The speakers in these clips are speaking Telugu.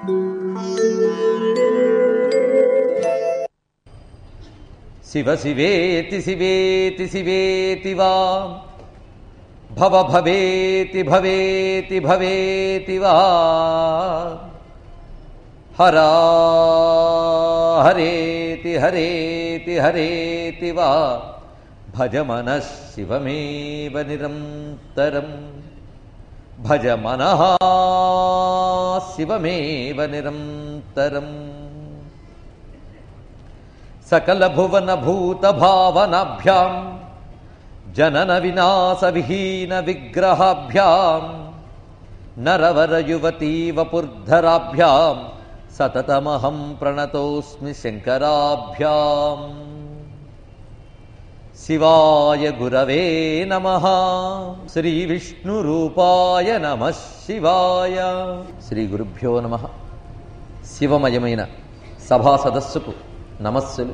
శివ శివేతి శివేతి శివేతి వా భవ భవేతి భవేతి భవేతి వా హరా హరేతి హరేతి హరేతి వా భజ మనః శివమేవ నిరంతరం భజ మనః శివమేవ నిరంతరం సకల భువన భూత భావనాభ్యాం జనన వినాశ విహీన విగ్రహాభ్యాం నరవర యువతీ వపుర్ధరాభ్యాం సతతమహం ప్రణతోస్మి శంకరాభ్యాం శివాయ గురవే నమ శ్రీ విష్ణురూపాయ నమ శివాయ శ్రీ గురుభ్యో నమ శివమయమైన సభా సదస్సుకు నమస్సులు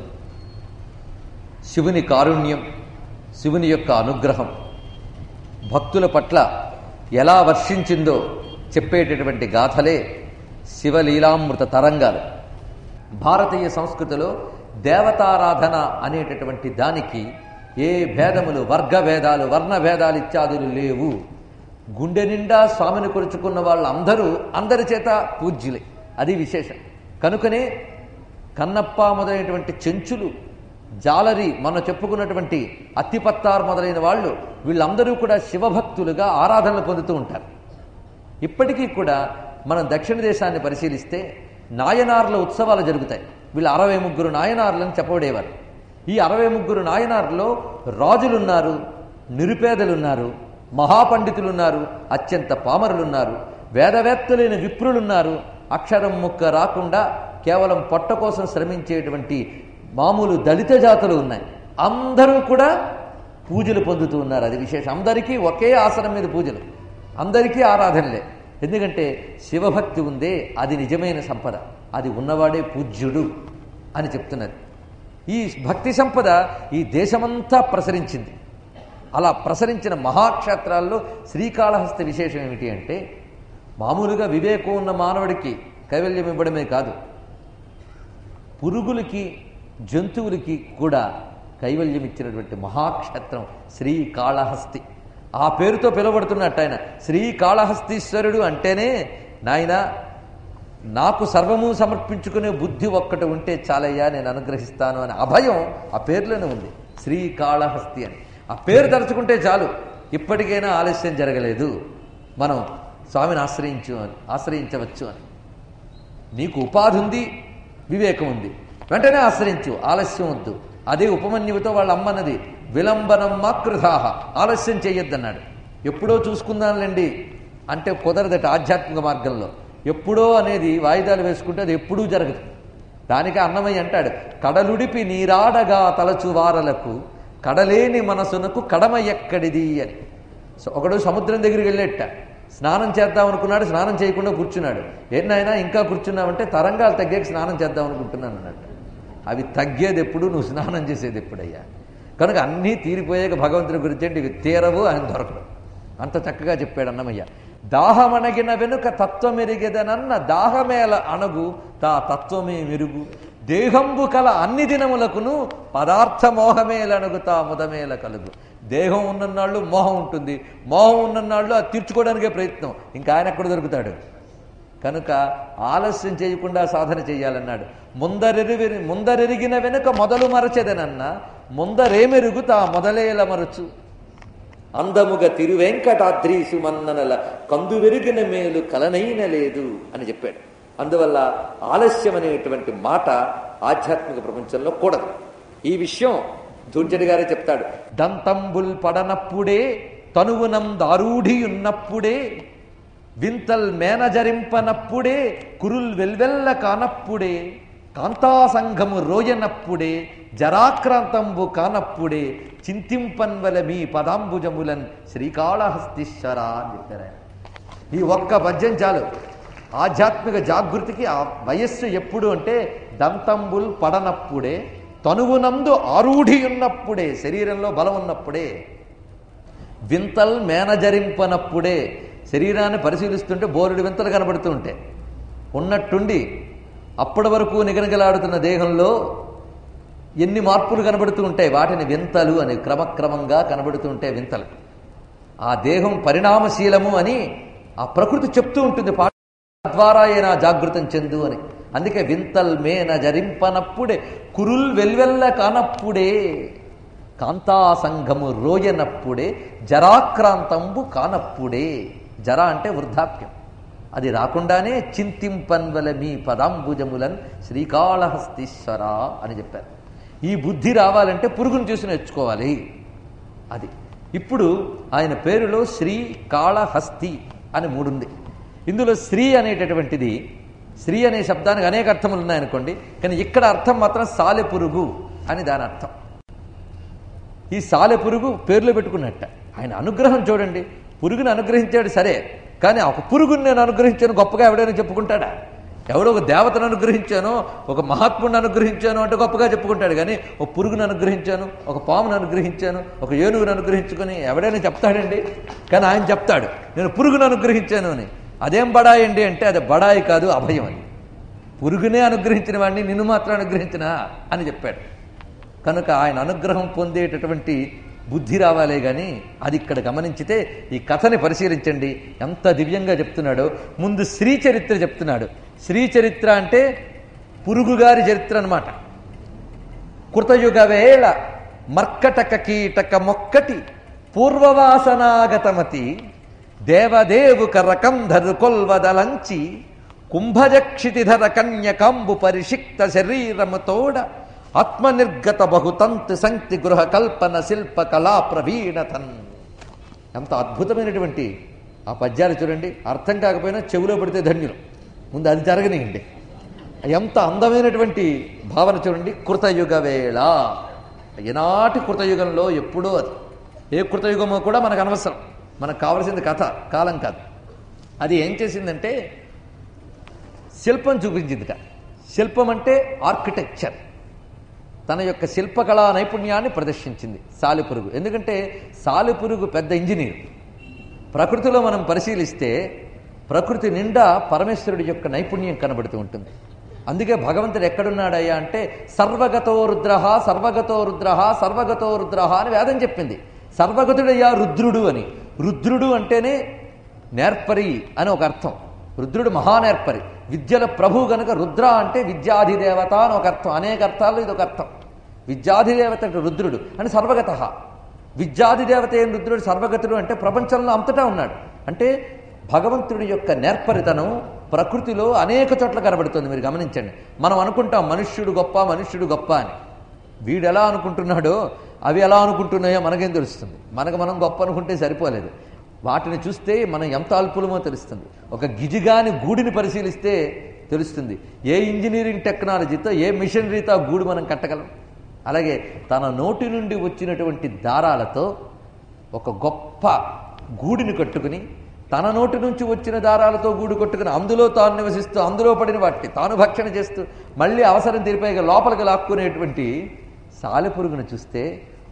శివుని కారుణ్యం శివుని యొక్క అనుగ్రహం భక్తుల పట్ల ఎలా వర్షించిందో చెప్పేటటువంటి గాథలే శివలీలామృత తరంగాలు భారతీయ సంస్కృతిలో దేవతారాధన అనేటటువంటి దానికి ఏ భేదములు వర్గ భేదాలు వర్ణ భేదాలు ఇత్యాదులు లేవు గుండె నిండా స్వామిని కొలుచుకున్న వాళ్ళందరూ అందరి చేత పూజ్యులే అది విశేషం కనుకనే కన్నప్ప మొదలైనటువంటి చెంచులు జాలరి మనం చెప్పుకున్నటువంటి అత్తిపత్తారు మొదలైన వాళ్ళు వీళ్ళందరూ కూడా శివభక్తులుగా ఆరాధనలు పొందుతూ ఉంటారు ఇప్పటికీ కూడా మనం దక్షిణ దేశాన్ని పరిశీలిస్తే నాయనార్ల ఉత్సవాలు జరుగుతాయి వీళ్ళు అరవై ముగ్గురు నాయనార్లని చెప్పబడేవారు ఈ అరవై ముగ్గురు నాయనార్లో రాజులున్నారు నిరుపేదలున్నారు మహాపండితులున్నారు అత్యంత పామరులున్నారు వేదవేత్తలైన విప్రులున్నారు అక్షరం ముక్క రాకుండా కేవలం పొట్ట కోసం శ్రమించేటువంటి మామూలు దళిత జాతులు ఉన్నాయి అందరూ కూడా పూజలు పొందుతూ ఉన్నారు అది విశేషం అందరికీ ఒకే ఆసనం మీద పూజలు అందరికీ ఆరాధనలే ఎందుకంటే శివభక్తి ఉందే అది నిజమైన సంపద అది ఉన్నవాడే పూజ్యుడు అని చెప్తున్నది ఈ భక్తి సంపద ఈ దేశమంతా ప్రసరించింది అలా ప్రసరించిన మహాక్షేత్రాల్లో శ్రీకాళహస్తి విశేషం ఏమిటి అంటే మామూలుగా వివేకం ఉన్న మానవుడికి కైవల్యం ఇవ్వడమే కాదు పురుగులకి జంతువులకి కూడా కైవల్యం ఇచ్చినటువంటి మహాక్షేత్రం శ్రీకాళహస్తి ఆ పేరుతో పిలువబడుతున్నట్టు ఆయన శ్రీకాళహస్తీశ్వరుడు అంటేనే నాయన నాకు సర్వము సమర్పించుకునే బుద్ధి ఒక్కటి ఉంటే చాలయ్యా నేను అనుగ్రహిస్తాను అని అభయం ఆ పేరులోనే ఉంది శ్రీకాళహస్తి అని ఆ పేరు తలుచుకుంటే చాలు ఇప్పటికైనా ఆలస్యం జరగలేదు మనం స్వామిని ఆశ్రయించు అని ఆశ్రయించవచ్చు అని నీకు ఉపాధి ఉంది వివేకం ఉంది వెంటనే ఆశ్రయించు ఆలస్యం వద్దు అదే ఉపమన్యువుతో వాళ్ళ అమ్మన్నది విలంబనం మాకృధాహ ఆలస్యం చేయొద్దన్నాడు ఎప్పుడో చూసుకుందాంలేండి అంటే కుదరదట ఆధ్యాత్మిక మార్గంలో ఎప్పుడో అనేది వాయిదాలు వేసుకుంటే అది ఎప్పుడూ జరగదు దానికి అన్నమయ్య అంటాడు కడలుడిపి నీరాడగా తలచు వారలకు కడలేని మనసునకు కడమ ఎక్కడిది అని సో ఒకడు సముద్రం దగ్గరికి వెళ్ళేట స్నానం చేద్దాం అనుకున్నాడు స్నానం చేయకుండా కూర్చున్నాడు ఏనాయనా ఇంకా కూర్చున్నావంటే తరంగాలు తగ్గాక స్నానం చేద్దాం అనుకుంటున్నాను అన్నాడు అవి తగ్గేది ఎప్పుడు నువ్వు స్నానం చేసేది ఎప్పుడయ్యా కనుక అన్నీ తీరిపోయాక భగవంతుడి గురించి అంటే ఇవి తీరవు అని దొరకడం అంత చక్కగా చెప్పాడు అన్నమయ్య దాహమణగిన వెనుక తత్వమెరిగెదనన్న దాహమేల అణగు తా తత్వమే మెరుగు దేహంబు కల అన్ని దినములకును పదార్థ మోహమేలనగు తా ముదమేల కలుగు దేహం ఉన్ననాళ్ళు మోహం ఉంటుంది మోహం ఉన్ననాళ్ళు అది తీర్చుకోవడానికే ప్రయత్నం ఇంకా ఆయన ఎక్కడ దొరుకుతాడు కనుక ఆలస్యం చేయకుండా సాధన చేయాలన్నాడు ముందరెరి ముందరెరిగిన వెనుక మొదలు మరచెదనన్న ముందరేమెరుగు తా మొదలేల మరచు అందముగ తిరువెంకటాద్రీసు మన్ననల కందు వెరిగిన మేలు కలనైన లేదు అని చెప్పాడు అందువల్ల ఆలస్యం అనేటువంటి మాట ఆధ్యాత్మిక ప్రపంచంలో కూడదు ఈ విషయం దుర్జడి గారే చెప్తాడు దంతంబుల్ పడనప్పుడే తనువునం దారూఢి ఉన్నప్పుడే వింతల్ మేనజరింపనప్పుడే కురుల్ వెల్వెల్ల కానప్పుడే కాంతాసంఘము రోయనప్పుడే జరాక్రాంతంబు కానప్పుడే చింతింపన్వల మీ పదాంబుజములన్ శ్రీకాళహస్తీశ్వర అని చెప్పారు ఆయన. ఈ ఒక్క పద్యం చాలు ఆధ్యాత్మిక జాగృతికి ఆ వయస్సు ఎప్పుడు అంటే దంతంబుల్ పడనప్పుడే తనువునందు ఆరూఢి ఉన్నప్పుడే శరీరంలో బలం ఉన్నప్పుడే వింతల్ మేనజరింపనప్పుడే శరీరాన్ని పరిశీలిస్తుంటే బోరుడు వింతలు కనబడుతూ ఉంటాయి ఉన్నట్టుండి అప్పటి వరకు నిగనిగలాడుతున్న దేహంలో ఎన్ని మార్పులు కనబడుతూ ఉంటాయి వాటిని వింతలు అని క్రమక్రమంగా కనబడుతూ ఉంటాయి వింతలు ఆ దేహం పరిణామశీలము అని ఆ ప్రకృతి చెప్తూ ఉంటుంది పాట ద్వారా అయినా జాగృతం చెందు అని అందుకే వింతల్ మేన జరింపనప్పుడే కురుల్ వెల్వెల్ల కానప్పుడే కాంతాసంఘము రోయనప్పుడే జరాక్రాంతంబు కానప్పుడే జర అంటే వృద్ధాప్యం అది రాకుండానే చింతింపన్వల మీ పదాంబుజములన్ శ్రీకాళహస్తీశ్వర అని చెప్పారు ఈ బుద్ధి రావాలంటే పురుగును చూసి నేర్చుకోవాలి అది ఇప్పుడు ఆయన పేరులో శ్రీ కాళహస్తి అని మూడుంది ఇందులో శ్రీ అనేటటువంటిది శ్రీ అనే శబ్దానికి అనేక అర్థములు ఉన్నాయనుకోండి కానీ ఇక్కడ అర్థం మాత్రం సాలెపురుగు అని దాని అర్థం ఈ సాలెపురుగు పేర్లు పెట్టుకున్నట్ట ఆయన అనుగ్రహం చూడండి పురుగుని అనుగ్రహించాడు సరే కానీ ఒక పురుగుని నేను అనుగ్రహించాను గొప్పగా ఎవడైనా చెప్పుకుంటాడా ఎవడో ఒక దేవతను అనుగ్రహించానో ఒక మహాత్ముడిని అనుగ్రహించాను అంటే గొప్పగా చెప్పుకుంటాడు కానీ ఒక పురుగును అనుగ్రహించాను ఒక పామును అనుగ్రహించాను ఒక ఏనుగును అనుగ్రహించుకొని ఎవడైనా చెప్తాడండి కానీ ఆయన చెప్తాడు నేను పురుగును అనుగ్రహించాను అని అదేం బడాయి అండి అంటే అది బడాయి కాదు అభయం అని పురుగునే అనుగ్రహించిన వాడిని నిన్ను మాత్రం అనుగ్రహించినా అని చెప్పాడు కనుక ఆయన అనుగ్రహం పొందేటటువంటి బుద్ధి రావాలే గాని అది ఇక్కడ గమనించితే ఈ కథని పరిశీలించండి ఎంత దివ్యంగా చెప్తున్నాడో ముందు శ్రీ చరిత్ర చెప్తున్నాడు శ్రీ చరిత్ర అంటే పురుగుగారి చరిత్ర అన్నమాట కృతయుగ వేళ మర్కటక కీటక మొక్కటి పూర్వవాసనాగతమతి దేవదేవు కరకంధరు కొల్వదలంచి కుంభజక్షితిధర కన్యకంబు పరిషిక్త శరీరముతోడ ఆత్మనిర్గత బహుతంతు సంక్తి గృహ కల్పన శిల్ప కళా ప్రవీణతన్ ఎంత అద్భుతమైనటువంటి ఆ పద్యాలు చూడండి అర్థం కాకపోయినా చెవిలో పడితే ధన్యులు ముందు అది జరగనియండి ఎంత అందమైనటువంటి భావన చూడండి కృతయుగ వేళ ఈనాటి కృతయుగంలో ఎప్పుడో అది ఏ కృతయుగమో కూడా మనకు అనవసరం మనకు కావలసింది కథ కాలం కాదు అది ఏం చేసిందంటే శిల్పం చూపించిందిట శిల్పం అంటే ఆర్కిటెక్చర్ తన యొక్క శిల్పకళా నైపుణ్యాన్ని ప్రదర్శించింది సాలిపురుగు ఎందుకంటే సాలిపురుగు పెద్ద ఇంజనీర్ ప్రకృతిలో మనం పరిశీలిస్తే ప్రకృతి నిండా పరమేశ్వరుడి యొక్క నైపుణ్యం కనబడుతూ ఉంటుంది అందుకే భగవంతుడు ఎక్కడున్నాడయ్యా అంటే సర్వగతో రుద్ర సర్వగతో రుద్ర సర్వగతో రుద్ర అని వేదం చెప్పింది సర్వగతుడయ్యా రుద్రుడు అని రుద్రుడు అంటేనే నేర్పరి అని ఒక అర్థం రుద్రుడు మహానేర్పరి విద్యల ప్రభు గనుక రుద్ర అంటే విద్యాధిదేవత అని ఒక అర్థం అనేక అర్థాలు ఇది ఒక అర్థం విద్యాధిదేవత అంటే రుద్రుడు అని సర్వగత విద్యాధిదేవత ఏం రుద్రుడు సర్వగతుడు అంటే ప్రపంచంలో అంతటా ఉన్నాడు అంటే భగవంతుడి యొక్క నేర్పరితనం ప్రకృతిలో అనేక చోట్ల కనబడుతుంది మీరు గమనించండి మనం అనుకుంటాం మనుష్యుడు గొప్ప మనుష్యుడు గొప్ప అని వీడు ఎలా అనుకుంటున్నాడో అవి ఎలా అనుకుంటున్నాయో మనకేం తెలుస్తుంది మనకు మనం గొప్ప అనుకుంటే సరిపోలేదు వాటిని చూస్తే మనం ఎంత అల్పులమో తెలుస్తుంది ఒక గిజిగాని గూడిని పరిశీలిస్తే తెలుస్తుంది ఏ ఇంజనీరింగ్ టెక్నాలజీతో ఏ మిషనరీతో ఆ గూడు మనం కట్టగలం అలాగే తన నోటి నుండి వచ్చినటువంటి దారాలతో ఒక గొప్ప గూడిని కట్టుకుని తన నోటి నుంచి వచ్చిన దారాలతో గూడు కట్టుకుని అందులో తాను నివసిస్తూ అందులో పడిన వాటిని తాను భక్షణ చేస్తూ మళ్ళీ అవసరం తీరిపోయి లోపలికి లాక్కునేటువంటి సాలెపురుగును చూస్తే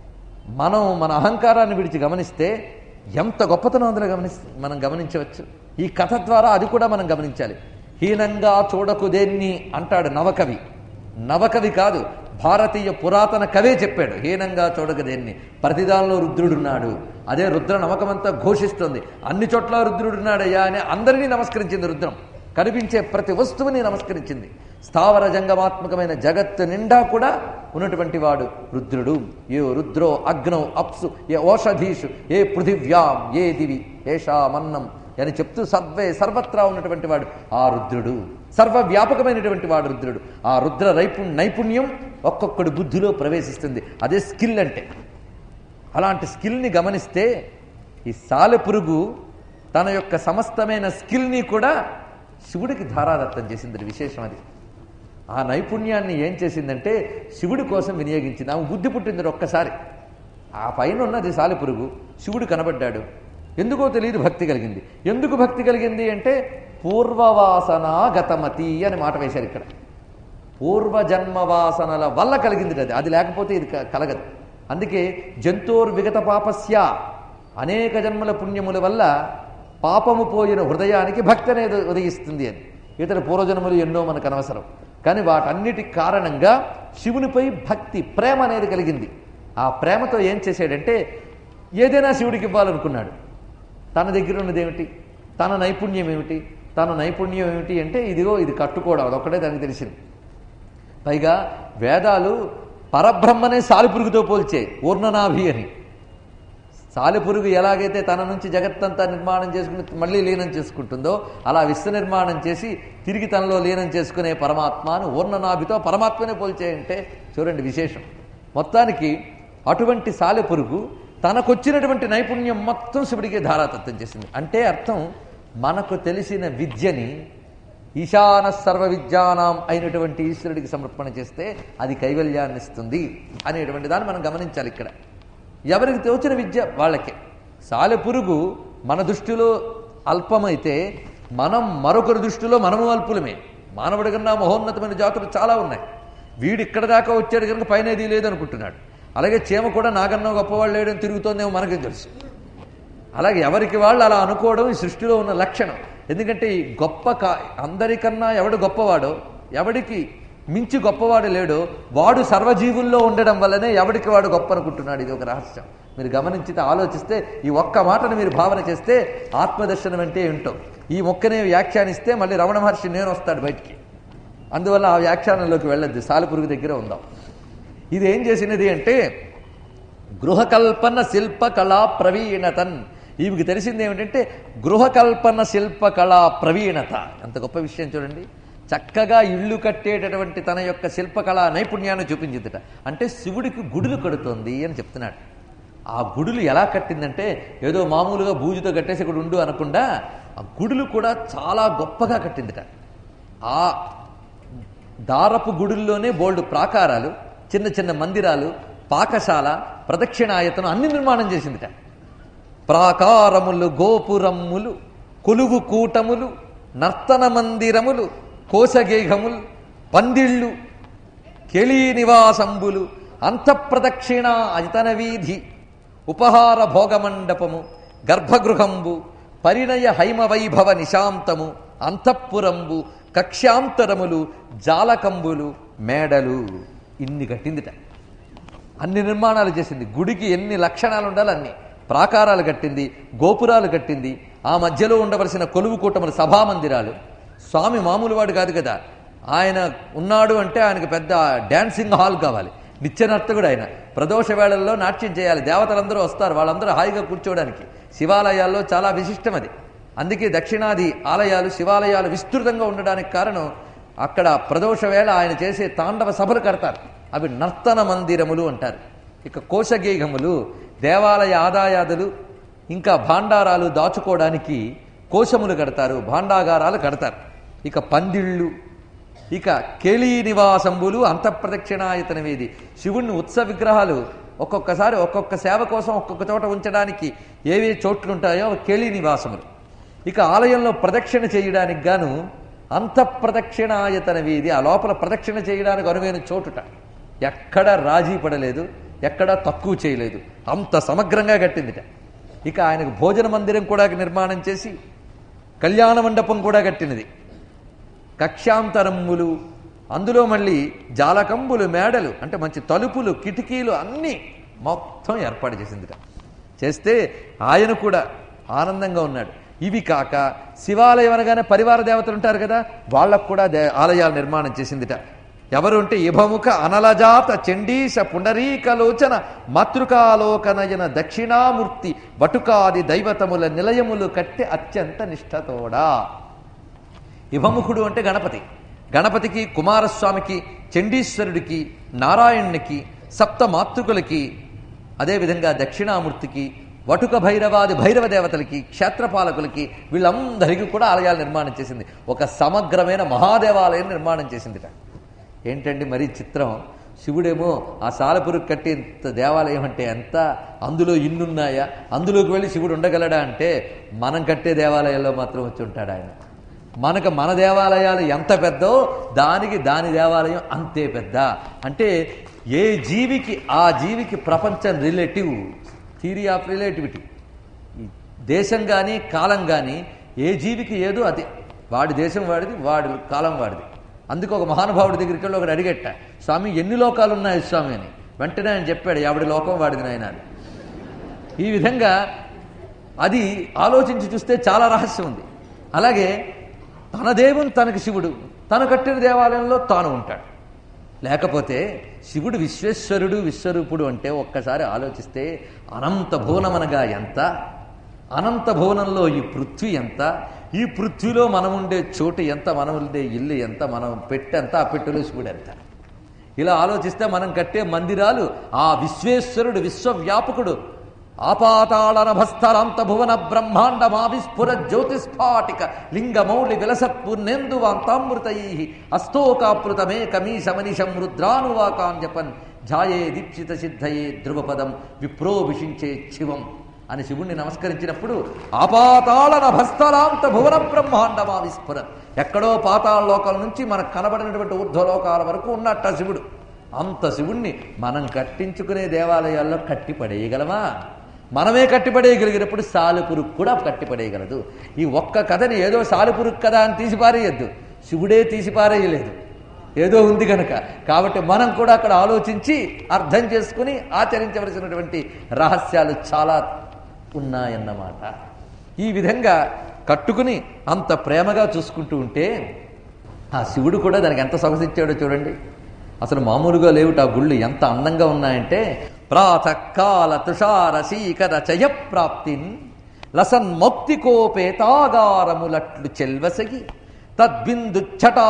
మనం మన అహంకారాన్ని విడిచి గమనిస్తే ఎంత గొప్పతనం అందులో గమని మనం గమనించవచ్చు ఈ కథ ద్వారా అది కూడా మనం గమనించాలి హీనంగా చూడకు దేన్ని అంటాడు నవకవి నవకవి కాదు భారతీయ పురాతన కవే చెప్పాడు హీనంగా చూడక దేన్ని ప్రతిదానిలో రుద్రుడున్నాడు అదే రుద్ర నమ్మకమంతా ఘోషిస్తుంది అన్ని చోట్ల రుద్రుడున్నాడయ్యా అని అందరినీ నమస్కరించింది రుద్రం కనిపించే ప్రతి వస్తువుని నమస్కరించింది స్థావర జంగమాత్మకమైన జగత్తు నిండా కూడా ఉన్నటువంటి వాడు రుద్రుడు ఏ రుద్రో అగ్నౌ అప్సు ఏ ఓషధీషు ఏ పృథివ్యాం ఏ దివి ఏషామన్నం అని చెప్తూ సర్వే సర్వత్రా ఉన్నటువంటి వాడు ఆ రుద్రుడు సర్వవ్యాపకమైనటువంటి వాడు రుద్రుడు ఆ రుద్ర నైపు నైపుణ్యం ఒక్కొక్కడి బుద్ధిలో ప్రవేశిస్తుంది అదే స్కిల్ అంటే అలాంటి స్కిల్ని గమనిస్తే ఈ సాలెపురుగు తన యొక్క సమస్తమైన స్కిల్ని కూడా శివుడికి ధారాదత్తం చేసింది విశేషం అది ఆ నైపుణ్యాన్ని ఏం చేసిందంటే శివుడి కోసం వినియోగించింది ఆమె బుద్ధి పుట్టింది ఒక్కసారి ఆ పైన ఉన్నది సాలెపురుగు శివుడు కనబడ్డాడు ఎందుకో తెలియదు భక్తి కలిగింది ఎందుకు భక్తి కలిగింది అంటే పూర్వవాసనాగతమతి అని మాట వేశారు ఇక్కడ పూర్వజన్మ వాసనల వల్ల కలిగింది అది అది లేకపోతే ఇది క- కలగదు అందుకే జంతోర్విగత పాపస్య అనేక జన్మల పుణ్యముల వల్ల పాపము పోయిన హృదయానికి భక్తి అనేది ఉదయిస్తుంది అని ఇతర పూర్వజన్మలు ఎన్నో మనకు అనవసరం కానీ వాటన్నిటి కారణంగా శివునిపై భక్తి ప్రేమ అనేది కలిగింది ఆ ప్రేమతో ఏం చేశాడంటే ఏదైనా శివుడికి ఇవ్వాలనుకున్నాడు తన దగ్గర ఉన్నది ఏమిటి తన నైపుణ్యం ఏమిటి తన నైపుణ్యం ఏమిటి అంటే ఇదిగో ఇది కట్టుకోవడం అదొక్కటే దానికి తెలిసింది పైగా వేదాలు పరబ్రహ్మనే సాలిపురుగుతో పోల్చే ఊర్ణనాభి అని సాలిపురుగు ఎలాగైతే తన నుంచి జగత్తంతా నిర్మాణం చేసుకుని మళ్ళీ లీనం చేసుకుంటుందో అలా విశ్వ నిర్మాణం చేసి తిరిగి తనలో లీనం చేసుకునే పరమాత్మను ఊర్ణనాభితో పరమాత్మనే పోల్చేయంటే చూడండి విశేషం మొత్తానికి అటువంటి సాలెపురుగు తనకొచ్చినటువంటి నైపుణ్యం మొత్తం శివుడికి ధారాతత్వం చేసింది అంటే అర్థం మనకు తెలిసిన విద్యని ఈశాన సర్వ విద్యానాం అయినటువంటి ఈశ్వరుడికి సమర్పణ చేస్తే అది కైవల్యాన్ని ఇస్తుంది అనేటువంటి దాన్ని మనం గమనించాలి ఇక్కడ ఎవరికి తోచిన విద్య వాళ్ళకే సాలెపురుగు మన దృష్టిలో అల్పమైతే మనం మరొకరి దృష్టిలో మనము అల్పులమే మానవుడి కన్నా మహోన్నతమైన జాతులు చాలా ఉన్నాయి వీడు ఇక్కడ దాకా వచ్చాడు కనుక పైనది లేదు అనుకుంటున్నాడు అలాగే చీమ కూడా నాకన్నా గొప్పవాళ్ళు లేడని తిరుగుతోందేమో మనకి తెలుసు అలాగే ఎవరికి వాళ్ళు అలా అనుకోవడం ఈ సృష్టిలో ఉన్న లక్షణం ఎందుకంటే ఈ గొప్ప కా అందరికన్నా ఎవడు గొప్పవాడో ఎవడికి మించి గొప్పవాడు లేడో వాడు సర్వజీవుల్లో ఉండడం వల్లనే ఎవడికి వాడు గొప్ప అనుకుంటున్నాడు ఇది ఒక రహస్యం మీరు గమనించితే ఆలోచిస్తే ఈ ఒక్క మాటను మీరు భావన చేస్తే ఆత్మదర్శనం అంటే ఏంటో ఈ మొక్కనే వ్యాఖ్యానిస్తే మళ్ళీ రమణ మహర్షి నేను వస్తాడు బయటికి అందువల్ల ఆ వ్యాఖ్యానంలోకి వెళ్ళొద్దు సాలిపురుగు దగ్గర ఉందాం ఇది ఏం చేసినది అంటే గృహకల్పన శిల్ప కళా ప్రవీణతన్ ఈమెకి తెలిసింది ఏమిటంటే గృహకల్పన శిల్ప కళా ప్రవీణత అంత గొప్ప విషయం చూడండి చక్కగా ఇళ్ళు కట్టేటటువంటి తన యొక్క శిల్పకళా నైపుణ్యాన్ని చూపించిందిట అంటే శివుడికి గుడులు కడుతోంది అని చెప్తున్నాడు ఆ గుడులు ఎలా కట్టిందంటే ఏదో మామూలుగా బూజుతో కట్టేసి ఇక్కడ ఉండు అనకుండా ఆ గుడులు కూడా చాలా గొప్పగా కట్టిందిట ఆ దారపు గుడుల్లోనే బోల్డ్ ప్రాకారాలు చిన్న చిన్న మందిరాలు పాకశాల ప్రదక్షిణాయతను అన్ని నిర్మాణం చేసిందిట ప్రాకారములు గోపురములు కొలువు కూటములు నర్తన మందిరములు కోశగేహములు పందిళ్ళు కెళీ నివాసంబులు అంతఃప్రదక్షిణ అజితన వీధి ఉపహార భోగమండపము గర్భగృహంబు పరిణయ హైమ వైభవ నిశాంతము అంతఃపురంబు కక్ష్యాంతరములు జాలకంబులు మేడలు ఇన్ని కట్టిందిట అన్ని నిర్మాణాలు చేసింది గుడికి ఎన్ని లక్షణాలు ఉండాలి అన్ని ప్రాకారాలు కట్టింది గోపురాలు కట్టింది ఆ మధ్యలో ఉండవలసిన కొలువు కూటములు సభామందిరాలు స్వామి మామూలు వాడు కాదు కదా ఆయన ఉన్నాడు అంటే ఆయనకు పెద్ద డాన్సింగ్ హాల్ కావాలి నిత్యనర్తకుడు ఆయన ప్రదోష వేళల్లో నాట్యం చేయాలి దేవతలందరూ వస్తారు వాళ్ళందరూ హాయిగా కూర్చోవడానికి శివాలయాల్లో చాలా విశిష్టం అది అందుకే దక్షిణాది ఆలయాలు శివాలయాలు విస్తృతంగా ఉండడానికి కారణం అక్కడ ప్రదోష వేళ ఆయన చేసే తాండవ సభలు కడతారు అవి నర్తన మందిరములు అంటారు ఇక కోశగేహములు దేవాలయ ఆదాయాదులు ఇంకా భాండారాలు దాచుకోవడానికి కోశములు కడతారు భాండాగారాలు కడతారు ఇక పందిళ్ళు ఇక కేళీ నివాసంబులు అంతఃప్రదక్షిణాయతన వేది శివుణ్ణి ఉత్సవ విగ్రహాలు ఒక్కొక్కసారి ఒక్కొక్క సేవ కోసం ఒక్కొక్క చోట ఉంచడానికి ఏవే చోట్లు ఉంటాయో అవి కేళీ నివాసములు ఇక ఆలయంలో ప్రదక్షిణ చేయడానికి గాను అంతఃప్రదక్షిణాయతన వీధి ఆ లోపల ప్రదక్షిణ చేయడానికి అనువైన చోటుట ఎక్కడ రాజీ పడలేదు ఎక్కడా తక్కువ చేయలేదు అంత సమగ్రంగా కట్టిందిట ఇక ఆయనకు భోజన మందిరం కూడా నిర్మాణం చేసి కళ్యాణ మండపం కూడా కట్టినది కక్ష్యాంతరమ్ములు అందులో మళ్ళీ జాలకంబులు మేడలు అంటే మంచి తలుపులు కిటికీలు అన్నీ మొత్తం ఏర్పాటు చేసిందిట చేస్తే ఆయన కూడా ఆనందంగా ఉన్నాడు ఇవి కాక శివాలయం అనగానే పరివార దేవతలు ఉంటారు కదా వాళ్ళకు కూడా దే ఆలయాలు నిర్మాణం చేసిందిట ఎవరు అంటే ఇభముఖ అనలజాత చండీశ పుండరీకలోచన మాతృకాలోకనయన దక్షిణామూర్తి వటుకాది దైవతముల నిలయములు కట్టి అత్యంత నిష్ఠతోడా ఇభముఖుడు అంటే గణపతి గణపతికి కుమారస్వామికి చండీశ్వరుడికి నారాయణునికి సప్త మాతృకులకి అదేవిధంగా దక్షిణామూర్తికి వటుక భైరవాది భైరవ దేవతలకి క్షేత్రపాలకులకి వీళ్ళందరికీ కూడా ఆలయాలు నిర్మాణం చేసింది ఒక సమగ్రమైన మహాదేవాలయం నిర్మాణం చేసిందిట ఏంటండి మరి చిత్రం శివుడేమో ఆ సాలపురుగు కట్టేంత దేవాలయం అంటే ఎంత అందులో ఇన్నున్నాయా అందులోకి వెళ్ళి శివుడు ఉండగలడా అంటే మనం కట్టే దేవాలయాల్లో మాత్రం వచ్చి ఉంటాడు ఆయన మనకు మన దేవాలయాలు ఎంత పెద్దో దానికి దాని దేవాలయం అంతే పెద్ద అంటే ఏ జీవికి ఆ జీవికి ప్రపంచం రిలేటివ్ థియరీ ఆఫ్ రిలేటివిటీ ఈ దేశం కానీ కాలం కానీ ఏ జీవికి ఏదో అది వాడి దేశం వాడిది వాడి కాలం వాడిది అందుకు ఒక మహానుభావుడి దగ్గరికి వెళ్ళి ఒకటి అడిగట్ట స్వామి ఎన్ని లోకాలు ఉన్నాయి స్వామి అని వెంటనే ఆయన చెప్పాడు ఎవడి లోకం వాడిది నాయన అని ఈ విధంగా అది ఆలోచించి చూస్తే చాలా రహస్యం ఉంది అలాగే తన దేవుని తనకి శివుడు తను కట్టిన దేవాలయంలో తాను ఉంటాడు లేకపోతే శివుడు విశ్వేశ్వరుడు విశ్వరూపుడు అంటే ఒక్కసారి ఆలోచిస్తే అనంత భువనమనగా ఎంత అనంత భువనంలో ఈ పృథ్వీ ఎంత ఈ పృథ్వీలో మనం ఉండే చోటు ఎంత మనం ఉండే ఇల్లు ఎంత మనం పెట్టెంత ఆ పెట్టెలో శివుడు ఎంత ఇలా ఆలోచిస్తే మనం కట్టే మందిరాలు ఆ విశ్వేశ్వరుడు విశ్వవ్యాపకుడు ఆపాతాళనభస్థరాంత భువన బ్రహ్మాండ మావిస్ఫుర జ్యోతిస్ఫాటిక లింగమౌళి విలసత్పుర్నేందు వాంతామృతై అస్తోకాపృతమే కమీశమనిశం రుద్రానువాకాన్ జపన్ ధ్యాయే దీక్షిత సిద్ధయే ధ్రువపదం విప్రోభిషించే శివం అని శివుణ్ణి నమస్కరించినప్పుడు ఆపాతాళన భస్తలాంత భువన బ్రహ్మాండమా విస్ఫుర ఎక్కడో పాతాళ లోకాల నుంచి మనకు కనబడినటువంటి ఊర్ధ్వలోకాల వరకు ఉన్నట్ట శివుడు అంత శివుణ్ణి మనం కట్టించుకునే దేవాలయాల్లో కట్టి పడేయగలమా మనమే కట్టిపడేయగలిగినప్పుడు సాలిపురుగు కూడా కట్టిపడేయగలదు ఈ ఒక్క కథని ఏదో సాలిపురుగు కదా అని తీసిపారేయద్దు శివుడే తీసిపారేయలేదు ఏదో ఉంది కనుక కాబట్టి మనం కూడా అక్కడ ఆలోచించి అర్థం చేసుకుని ఆచరించవలసినటువంటి రహస్యాలు చాలా ఉన్నాయన్నమాట ఈ విధంగా కట్టుకుని అంత ప్రేమగా చూసుకుంటూ ఉంటే ఆ శివుడు కూడా దానికి ఎంత సొగసిచ్చాడో చూడండి అసలు మామూలుగా లేవుట ఆ గుళ్ళు ఎంత అందంగా ఉన్నాయంటే ప్రాతకాల తుషార శీకర చయ ప్రాప్తిన్ లసన్ మౌక్తికోపేతాగారములట్లు చెల్వసగి తద్బిందు ఛటా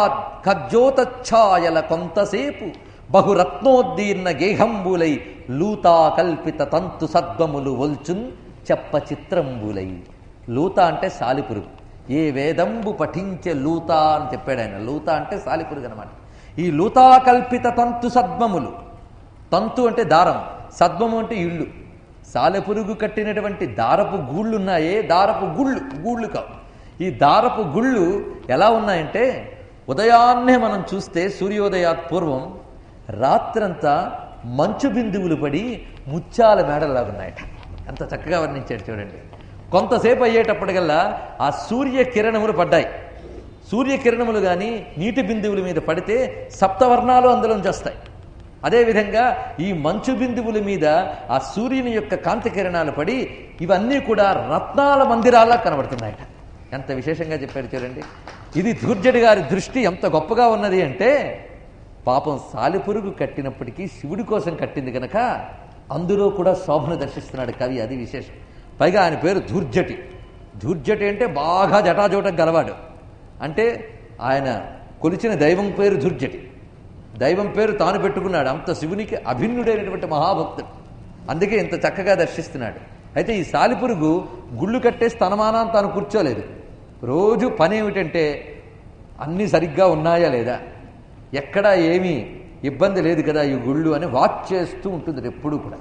ఖజ్జోతఛాయల కొంతసేపు బహురత్నోద్దీర్ణ గేహంబులై లూతా కల్పిత తంతు సద్గములు ఒల్చున్ చెప్ప చిత్రంబులై లూత అంటే సాలిపురుగు ఏ వేదంబు పఠించే లూత అని చెప్పాడు ఆయన లూత అంటే సాలిపురుగు అనమాట ఈ లూతాకల్పిత తంతు సద్మములు తంతు అంటే దారం సద్మము అంటే ఇళ్ళు సాలెపురుగు కట్టినటువంటి దారపు గూళ్ళు ఉన్నాయే దారపు గుళ్ళు గూళ్ళు కావు ఈ దారపు గుళ్ళు ఎలా ఉన్నాయంటే ఉదయాన్నే మనం చూస్తే సూర్యోదయాత్ పూర్వం రాత్రంతా మంచు బిందువులు పడి ముత్యాల మేడలాగున్నాయట ఎంత చక్కగా వర్ణించాడు చూడండి కొంతసేపు అయ్యేటప్పటికల్లా ఆ సూర్య కిరణములు పడ్డాయి సూర్యకిరణములు కానీ నీటి బిందువుల మీద పడితే సప్తవర్ణాలు అందులోంచి వస్తాయి అదేవిధంగా ఈ మంచు బిందువుల మీద ఆ సూర్యుని యొక్క కాంతి కిరణాలు పడి ఇవన్నీ కూడా రత్నాల మందిరాల్లా కనబడుతున్నాయట ఎంత విశేషంగా చెప్పారు చూడండి ఇది ధూర్జడి గారి దృష్టి ఎంత గొప్పగా ఉన్నది అంటే పాపం సాలిపురుగు కట్టినప్పటికీ శివుడి కోసం కట్టింది కనుక అందులో కూడా శోభను దర్శిస్తున్నాడు కవి అది విశేషం పైగా ఆయన పేరు ధూర్జటి ధూర్జటి అంటే బాగా జటాజోటం గలవాడు అంటే ఆయన కొలిచిన దైవం పేరు దుర్జటి దైవం పేరు తాను పెట్టుకున్నాడు అంత శివునికి అభిన్నుడైనటువంటి మహాభక్తుడు అందుకే ఇంత చక్కగా దర్శిస్తున్నాడు అయితే ఈ సాలిపురుగు గుళ్ళు కట్టేసి తనమానాన్ని తాను కూర్చోలేదు రోజు పని ఏమిటంటే అన్నీ సరిగ్గా ఉన్నాయా లేదా ఎక్కడా ఏమీ ఇబ్బంది లేదు కదా ఈ గుళ్ళు అని వాచ్ చేస్తూ ఉంటుంది ఎప్పుడూ కూడా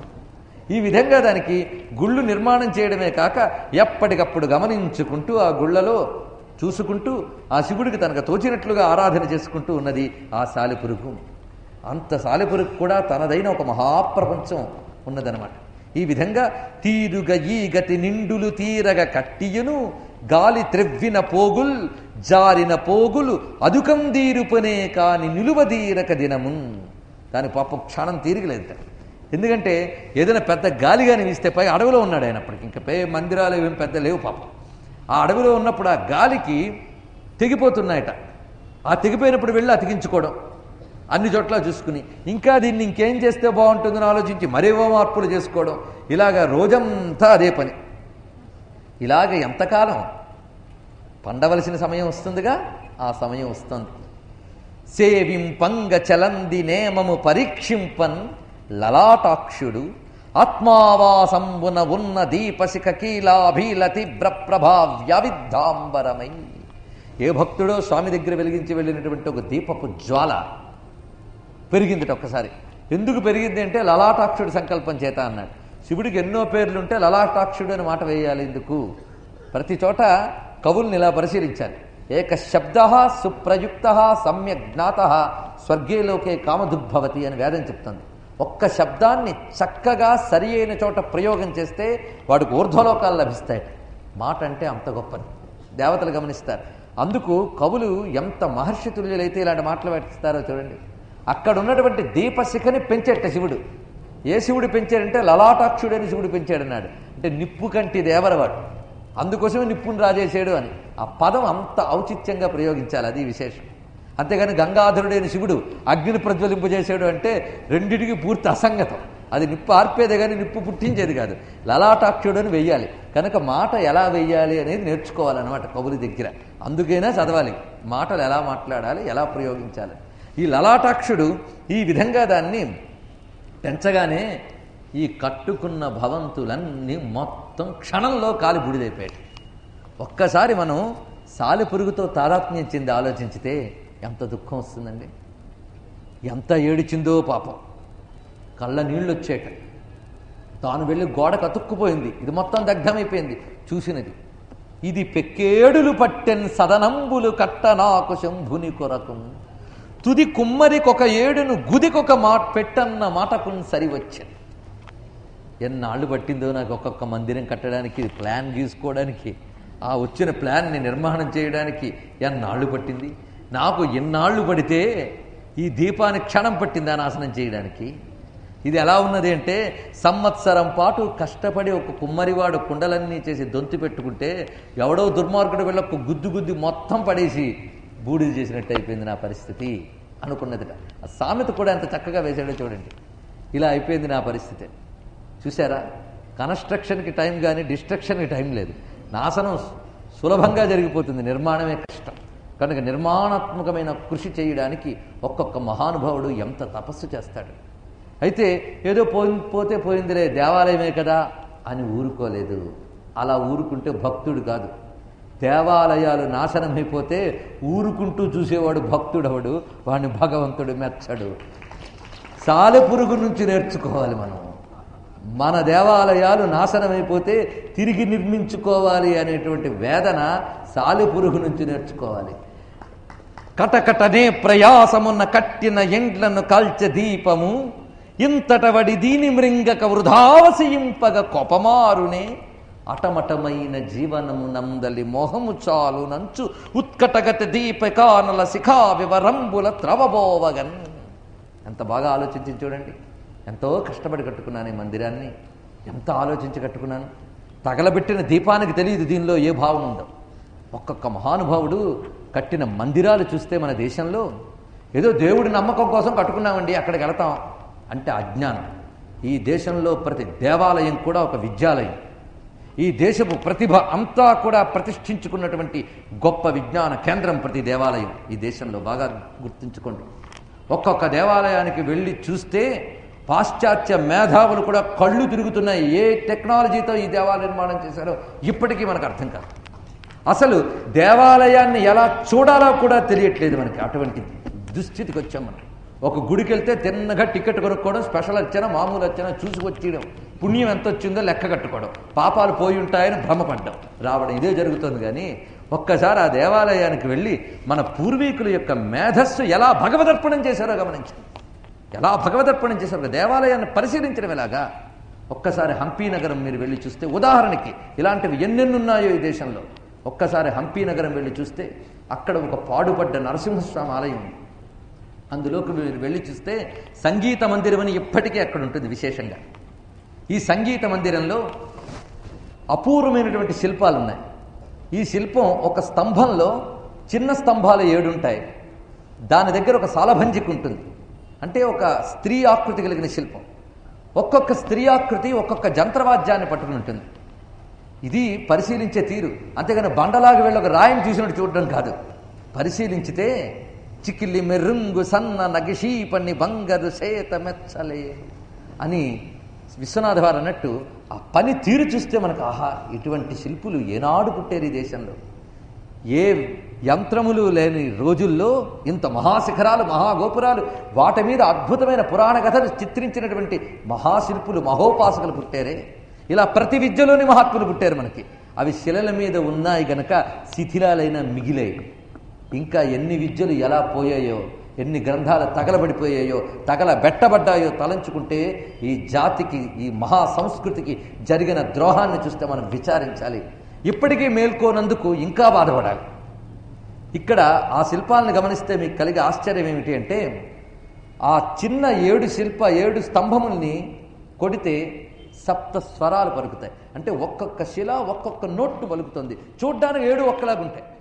ఈ విధంగా దానికి గుళ్ళు నిర్మాణం చేయడమే కాక ఎప్పటికప్పుడు గమనించుకుంటూ ఆ గుళ్ళలో చూసుకుంటూ ఆ శివుడికి తనకు తోచినట్లుగా ఆరాధన చేసుకుంటూ ఉన్నది ఆ సాలిపురుగు అంత సాలిపురుగు కూడా తనదైన ఒక మహాప్రపంచం ఉన్నదనమాట ఈ విధంగా తీరుగ ఈ గతి నిండులు తీరగ కట్టియును గాలి త్రెవ్విన పోగుల్ జారిన పోగులు అదుకం దీరుపనే కాని నిలువదీరక దినమున్ దాని పాప క్షణం తీరిగలేదు ఎందుకంటే ఏదైనా పెద్ద గాలి కానీ వీస్తే పై అడవిలో ఉన్నాడు ఆయన అప్పటికి ఇంకా పే మందిరాలు ఏం పెద్ద లేవు పాపం ఆ అడవిలో ఉన్నప్పుడు ఆ గాలికి తెగిపోతున్నాయట ఆ తెగిపోయినప్పుడు వెళ్ళి అతికించుకోవడం అన్ని చోట్ల చూసుకుని ఇంకా దీన్ని ఇంకేం చేస్తే బాగుంటుందని ఆలోచించి మరేవో మార్పులు చేసుకోవడం ఇలాగ రోజంతా అదే పని ఇలాగ ఎంతకాలం పండవలసిన సమయం వస్తుందిగా ఆ సమయం వస్తుంది సేవింపంగ చలంది నేమము పరీక్షింపన్ లలాటాక్షుడు ఆత్మావాసంబున ఉన్న దీపశిఖ కీలాభీల తీవ్ర ప్రభావ్యవిద్ధాంబరమై ఏ భక్తుడో స్వామి దగ్గర వెలిగించి వెళ్ళినటువంటి ఒక దీపపు జ్వాల పెరిగిందిట ఒక్కసారి ఎందుకు పెరిగింది అంటే లలాటాక్షుడి సంకల్పం చేత అన్నాడు శివుడికి ఎన్నో పేర్లుంటే లలాటాక్షుడు అని మాట వేయాలి ఎందుకు ప్రతి చోట కవుల్ని ఇలా పరిశీలించాలి ఏక శబ్ద సుప్రయుక్త సమ్యక్ జ్ఞాత స్వర్గేలోకే కామదుద్భవతి అని వేదం చెప్తుంది ఒక్క శబ్దాన్ని చక్కగా సరి అయిన చోట ప్రయోగం చేస్తే వాడికి ఊర్ధ్వలోకాలు లభిస్తాయి మాట అంటే అంత గొప్పది దేవతలు గమనిస్తారు అందుకు కవులు ఎంత మహర్షి తుల్యులైతే ఇలాంటి మాటలు పెట్టిస్తారో చూడండి అక్కడ ఉన్నటువంటి దీపశిఖని పెంచేట శివుడు ఏ శివుడు పెంచాడంటే లలాటాక్షుడని శివుడు పెంచాడన్నాడు అంటే నిప్పు కంటి దేవరవాడు అందుకోసమే నిప్పుని రాజేశాడు అని ఆ పదం అంత ఔచిత్యంగా ప్రయోగించాలి అది విశేషం అంతేగాని గంగాధరుడైన శివుడు అగ్నిని ప్రజ్వలింపజేశాడు అంటే రెండిటికి పూర్తి అసంగతం అది నిప్పు ఆర్పేదే కానీ నిప్పు పుట్టించేది కాదు లలాటాక్షుడు అని వెయ్యాలి కనుక మాట ఎలా వెయ్యాలి అనేది నేర్చుకోవాలన్నమాట కవుల దగ్గర అందుకైనా చదవాలి మాటలు ఎలా మాట్లాడాలి ఎలా ప్రయోగించాలి ఈ లలాటాక్షుడు ఈ విధంగా దాన్ని పెంచగానే ఈ కట్టుకున్న భవంతులన్నీ మొత్తం క్షణంలో కాలి బూడిదైపోయాయి ఒక్కసారి మనం సాలి పురుగుతో తాదాత్మ్యం చెంది ఆలోచించితే ఎంత దుఃఖం వస్తుందండి ఎంత ఏడిచిందో పాపం కళ్ళ నీళ్ళు వచ్చేట తాను వెళ్ళి గోడ కతుక్కుపోయింది ఇది మొత్తం దగ్ధమైపోయింది చూసినది ఇది పెక్కేడులు పట్టెన్ సదనంబులు కట్ట నాకు శంభుని కొరకు తుది కుమ్మరికొక ఏడును గుదికొక మాట పెట్టన్న మాటకున్ సరివచ్చింది ఎన్నాళ్ళు పట్టిందో నాకు ఒక్కొక్క మందిరం కట్టడానికి ప్లాన్ గీసుకోవడానికి ఆ వచ్చిన ప్లాన్ని నిర్మాణం చేయడానికి ఎన్నాళ్ళు పట్టింది నాకు ఎన్నాళ్ళు పడితే ఈ దీపాన్ని క్షణం పట్టిందా నాశనం చేయడానికి ఇది ఎలా ఉన్నది అంటే సంవత్సరం పాటు కష్టపడి ఒక కుమ్మరివాడు కుండలన్నీ చేసి దొంతి పెట్టుకుంటే ఎవడో దుర్మార్గుడు వెళ్ళ ఒక గుద్దు గుద్ది మొత్తం పడేసి బూడిద చేసినట్టు అయిపోయింది నా పరిస్థితి అనుకున్నదిట ఆ సామెత కూడా ఎంత చక్కగా వేశాడో చూడండి ఇలా అయిపోయింది నా పరిస్థితి చూసారా కన్స్ట్రక్షన్కి టైం కానీ డిస్ట్రక్షన్కి టైం లేదు నాశనం సులభంగా జరిగిపోతుంది నిర్మాణమే కష్టం కనుక నిర్మాణాత్మకమైన కృషి చేయడానికి ఒక్కొక్క మహానుభావుడు ఎంత తపస్సు చేస్తాడు అయితే ఏదో పోయి పోతే పోయిందిలే దేవాలయమే కదా అని ఊరుకోలేదు అలా ఊరుకుంటే భక్తుడు కాదు దేవాలయాలు నాశనమైపోతే ఊరుకుంటూ చూసేవాడు భక్తుడవడు వాడిని భగవంతుడు మెచ్చడు సాలెపురుగు నుంచి నేర్చుకోవాలి మనం మన దేవాలయాలు నాశనమైపోతే తిరిగి నిర్మించుకోవాలి అనేటువంటి వేదన సాలెపురుగు నుంచి నేర్చుకోవాలి కటకటనే ప్రయాసమున్న కట్టిన ఎండ్లను కాల్చె దీపము ఇంతటవడి దీని మృంగక వృధావసియింపగ కొపమారునే అటమటమైన జీవనము నందలి మోహము చాలు నంచు ఉత్కటగత దీపకానల శిఖా వివరంబుల త్రవబోవగన్ ఎంత బాగా ఆలోచించి చూడండి ఎంతో కష్టపడి కట్టుకున్నాను ఈ మందిరాన్ని ఎంత ఆలోచించి కట్టుకున్నాను తగలబెట్టిన దీపానికి తెలియదు దీనిలో ఏ భావం ఉందో ఒక్కొక్క మహానుభావుడు కట్టిన మందిరాలు చూస్తే మన దేశంలో ఏదో దేవుడి నమ్మకం కోసం కట్టుకున్నామండి అక్కడికి వెళతాం అంటే అజ్ఞానం ఈ దేశంలో ప్రతి దేవాలయం కూడా ఒక విద్యాలయం ఈ దేశపు ప్రతిభ అంతా కూడా ప్రతిష్ఠించుకున్నటువంటి గొప్ప విజ్ఞాన కేంద్రం ప్రతి దేవాలయం ఈ దేశంలో బాగా గుర్తుంచుకోండి ఒక్కొక్క దేవాలయానికి వెళ్ళి చూస్తే పాశ్చాత్య మేధావులు కూడా కళ్ళు తిరుగుతున్నాయి ఏ టెక్నాలజీతో ఈ దేవాలయ నిర్మాణం చేశారో ఇప్పటికీ మనకు అర్థం కాదు అసలు దేవాలయాన్ని ఎలా చూడాలో కూడా తెలియట్లేదు మనకి అటువంటి దుస్థితికి వచ్చాం మనం ఒక గుడికి వెళ్తే తిన్నగా టికెట్ కొనుక్కోవడం స్పెషల్ వచ్చినా మామూలు వచ్చినా చూసి వచ్చేయడం పుణ్యం ఎంత వచ్చిందో లెక్క కట్టుకోవడం పాపాలు పోయి ఉంటాయని భ్రమపడ్డం రావడం ఇదే జరుగుతుంది కానీ ఒక్కసారి ఆ దేవాలయానికి వెళ్ళి మన పూర్వీకుల యొక్క మేధస్సు ఎలా భగవదర్పణం చేశారో గమనించండి ఎలా భగవదర్పణం చేశారో ఒక దేవాలయాన్ని పరిశీలించడం ఎలాగా ఒక్కసారి హంపీ నగరం మీరు వెళ్ళి చూస్తే ఉదాహరణకి ఇలాంటివి ఎన్నెన్నున్నాయో ఈ దేశంలో ఒక్కసారి హంపీ నగరం వెళ్ళి చూస్తే అక్కడ ఒక పాడుపడ్డ నరసింహస్వామి ఆలయం ఉంది అందులోకి మీరు వెళ్ళి చూస్తే సంగీత మందిరం అని ఇప్పటికీ అక్కడ ఉంటుంది విశేషంగా ఈ సంగీత మందిరంలో అపూర్వమైనటువంటి శిల్పాలు ఉన్నాయి ఈ శిల్పం ఒక స్తంభంలో చిన్న స్తంభాలు ఏడుంటాయి దాని దగ్గర ఒక సాలభంజికి ఉంటుంది అంటే ఒక స్త్రీ ఆకృతి కలిగిన శిల్పం ఒక్కొక్క స్త్రీ ఆకృతి ఒక్కొక్క జంత్రవాద్యాన్ని పట్టుకుని ఉంటుంది ఇది పరిశీలించే తీరు అంతేగాని బండలాగా వెళ్ళి ఒక రాయిని చూసినట్టు చూడడం కాదు పరిశీలించితే చికిలి మెరుంగు సన్న నగిషీపన్ని బంగరు సేత మెచ్చలే అని విశ్వనాథ వారు అన్నట్టు ఆ పని తీరు చూస్తే మనకు ఆహా ఇటువంటి శిల్పులు ఏనాడు పుట్టారు ఈ దేశంలో ఏ యంత్రములు లేని రోజుల్లో ఇంత మహాశిఖరాలు మహాగోపురాలు వాటి మీద అద్భుతమైన పురాణ కథలు చిత్రించినటువంటి మహాశిల్పులు మహోపాసకులు పుట్టారే ఇలా ప్రతి విద్యలోని మహాత్ములు పుట్టారు మనకి అవి శిలల మీద ఉన్నాయి గనక శిథిలాలైన మిగిలాయి ఇంకా ఎన్ని విద్యలు ఎలా పోయాయో ఎన్ని గ్రంథాలు తగలబడిపోయాయో తగల బెట్టబడ్డాయో తలంచుకుంటే ఈ జాతికి ఈ మహా సంస్కృతికి జరిగిన ద్రోహాన్ని చూస్తే మనం విచారించాలి ఇప్పటికీ మేల్కోనందుకు ఇంకా బాధపడాలి ఇక్కడ ఆ శిల్పాలను గమనిస్తే మీకు కలిగే ఆశ్చర్యం ఏమిటి అంటే ఆ చిన్న ఏడు శిల్ప ఏడు స్తంభముల్ని కొడితే సప్త స్వరాలు పలుకుతాయి అంటే ఒక్కొక్క శిల ఒక్కొక్క నోట్టు పలుకుతుంది చూడ్డానికి ఏడు ఒక్కలాగా ఉంటాయి